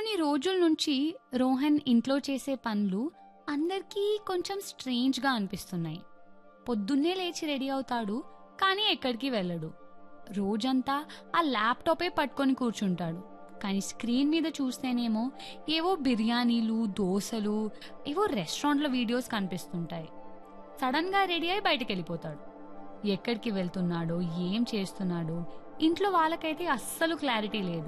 కొన్ని రోజుల నుంచి రోహన్ ఇంట్లో చేసే పనులు అందరికీ కొంచెం స్ట్రేంజ్గా అనిపిస్తున్నాయి పొద్దున్నే లేచి రెడీ అవుతాడు కానీ ఎక్కడికి వెళ్ళడు రోజంతా ఆ ల్యాప్టాపే పట్టుకొని కూర్చుంటాడు కానీ స్క్రీన్ మీద చూస్తేనేమో ఏవో బిర్యానీలు దోశలు ఏవో రెస్టారెంట్ల వీడియోస్ కనిపిస్తుంటాయి సడన్గా రెడీ అయి బయటికి వెళ్ళిపోతాడు ఎక్కడికి వెళ్తున్నాడో ఏం చేస్తున్నాడో ఇంట్లో వాళ్ళకైతే అస్సలు క్లారిటీ లేదు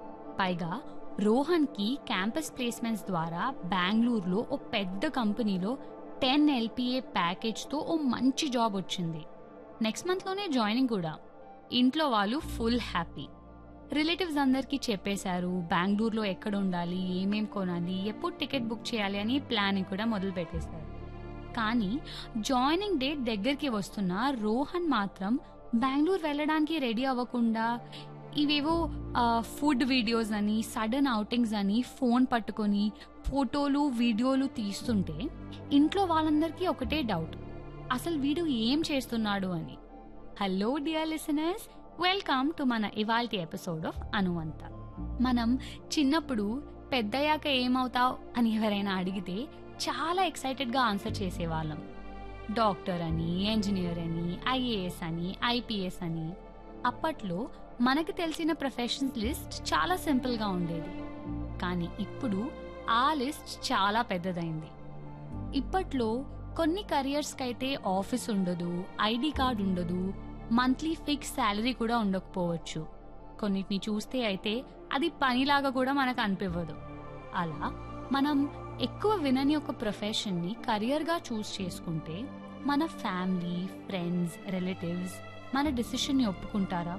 పైగా రోహన్కి క్యాంపస్ ప్లేస్మెంట్స్ ద్వారా బెంగళూరులో ఓ పెద్ద కంపెనీలో టెన్ ఎల్పిఏ ప్యాకేజ్తో ఓ మంచి జాబ్ వచ్చింది నెక్స్ట్ మంత్లోనే జాయినింగ్ కూడా ఇంట్లో వాళ్ళు ఫుల్ హ్యాపీ రిలేటివ్స్ అందరికీ చెప్పేశారు బెంగళూరులో ఎక్కడ ఉండాలి ఏమేం కొనాలి ఎప్పుడు టికెట్ బుక్ చేయాలి అని ప్లానింగ్ కూడా మొదలు పెట్టేశారు కానీ జాయినింగ్ డేట్ దగ్గరికి వస్తున్న రోహన్ మాత్రం బెంగళూరు వెళ్ళడానికి రెడీ అవ్వకుండా ఇవేవో ఆ, ఫుడ్ వీడియోస్ అని సడన్ అవుటింగ్స్ అని ఫోన్ పట్టుకొని ఫోటోలు వీడియోలు తీస్తుంటే ఇంట్లో వాళ్ళందరికీ ఒకటే డౌట్ అసలు వీడు ఏం చేస్తున్నాడు అని hello dear listeners welcome to మన ఇవాల్టి ఎపిసోడ్ ఆఫ్ అనువంత మనం చిన్నప్పుడు పెద్దయ్యాక ఏమవుతావు అని ఎవరైనా అడిగితే చాలా ఎక్సైటెడ్గా ఆన్సర్ చేసేవాళ్ళం డాక్టర్ అని ఇంజనీర్ అని ఐఏఎస్ అని ఐపీఎస్ అని అప్పట్లో మనకు తెలిసిన ప్రొఫెషన్స్ లిస్ట్ చాలా సింపుల్గా ఉండేది కానీ ఇప్పుడు ఆ లిస్ట్ చాలా పెద్దదైంది ఇప్పట్లో కొన్ని కెరియర్స్కి అయితే ఆఫీస్ ఉండదు ఐడి కార్డ్ ఉండదు మంత్లీ ఫిక్స్ శాలరీ కూడా ఉండకపోవచ్చు కొన్నిటిని చూస్తే అయితే అది పనిలాగా కూడా మనకు అనిపివ్వదు అలా మనం ఎక్కువ వినని ఒక ప్రొఫెషన్ని కెరియర్గా చూస్ చేసుకుంటే మన ఫ్యామిలీ ఫ్రెండ్స్ రిలేటివ్స్ మన డిసిషన్ని ఒప్పుకుంటారా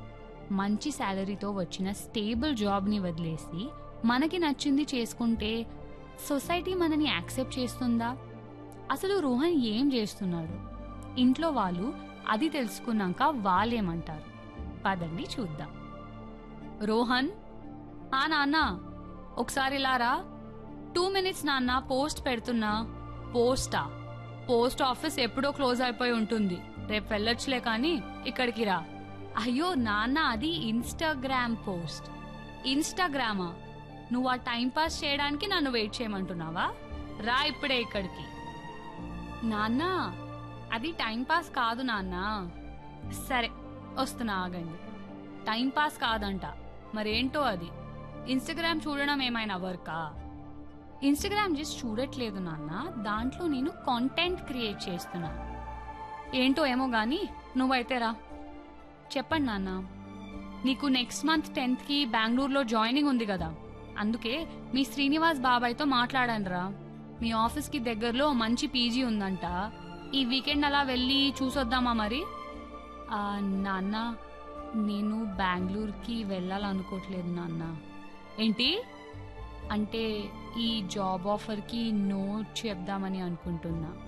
మంచి శాలరీతో వచ్చిన స్టేబుల్ జాబ్ని వదిలేసి మనకి నచ్చింది చేసుకుంటే సొసైటీ మనని యాక్సెప్ట్ చేస్తుందా అసలు రోహన్ ఏం చేస్తున్నాడు ఇంట్లో వాళ్ళు అది తెలుసుకున్నాక వాళ్ళేమంటారు పదండి చూద్దాం రోహన్ ఆ నాన్న ఒకసారి లారా టూ మినిట్స్ నాన్న పోస్ట్ పెడుతున్నా పోస్టా పోస్ట్ ఆఫీస్ ఎప్పుడో క్లోజ్ అయిపోయి ఉంటుంది రేపు వెళ్ళొచ్చులే కానీ ఇక్కడికి రా అయ్యో నాన్న అది ఇన్స్టాగ్రామ్ పోస్ట్ ఇన్స్టాగ్రామా నువ్వు ఆ టైం పాస్ చేయడానికి నన్ను వెయిట్ చేయమంటున్నావా రా ఇప్పుడే ఇక్కడికి నాన్న అది టైం పాస్ కాదు నాన్న సరే వస్తున్నా ఆగండి టైం పాస్ కాదంట మరేంటో అది ఇన్స్టాగ్రామ్ చూడడం ఏమైనా వర్కా ఇన్స్టాగ్రామ్ జస్ట్ చూడట్లేదు నాన్న దాంట్లో నేను కాంటెంట్ క్రియేట్ చేస్తున్నా ఏంటో ఏమో గానీ నువ్వైతే రా చెప్పండి నాన్న నీకు నెక్స్ట్ మంత్ టెన్త్కి బెంగళూరులో జాయినింగ్ ఉంది కదా అందుకే మీ శ్రీనివాస్ బాబాయ్తో మాట్లాడాను రా మీ ఆఫీస్కి దగ్గరలో మంచి పీజీ ఉందంట ఈ వీకెండ్ అలా వెళ్ళి చూసొద్దామా మరి ఆ, నాన్న నేను బెంగళూరుకి వెళ్ళాలనుకోవట్లేదు నాన్న ఏంటి అంటే ఈ జాబ్ ఆఫర్కి నో చెప్దామని అనుకుంటున్నా